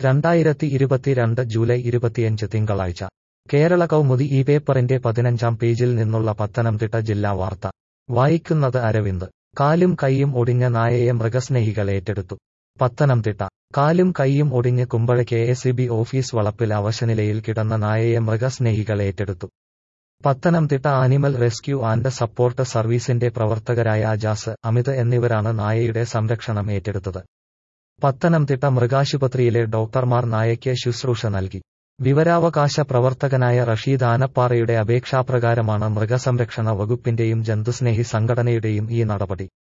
രണ്ടായിരത്തി ഇരുപത്തിരണ്ട് ജൂലൈ ഇരുപത്തിയഞ്ച് തിങ്കളാഴ്ച കേരള കൗമുദി ഈ പേപ്പറിന്റെ പതിനഞ്ചാം പേജിൽ നിന്നുള്ള പത്തനംതിട്ട ജില്ലാ വാർത്ത വായിക്കുന്നത് അരവിന്ദ് കാലും കൈയും ഒടിഞ്ഞ നായയെ മൃഗസ്നേഹികൾ ഏറ്റെടുത്തു പത്തനംതിട്ട കാലും കൈയും ഒടിഞ്ഞ് Kumbazha K S E B office വളപ്പിൽ അവശനിലയിൽ കിടന്ന നായയെ മൃഗസ്നേഹികൾ ഏറ്റെടുത്തു Pathanamthitta animal rescue and support സർവീസിന്റെ പ്രവർത്തകരായ അജാസ് അമിത് എന്നിവരാണ് നായയുടെ സംരക്ഷണം ഏറ്റെടുത്തത് പത്തനംതിട്ട മൃഗാശുപത്രിയിലെ ഡോക്ടർമാർ നായയ്ക്ക് ശുശ്രൂഷ നൽകി വിവരാവകാശ പ്രവർത്തകനായ റഷീദ് ആനപ്പാറയുടെ അപേക്ഷാപ്രകാരമാണ് മൃഗസംരക്ഷണ വകുപ്പിന്റെയും ജന്തുസ്നേഹി സംഘടനയുടെയും ഈ നടപടി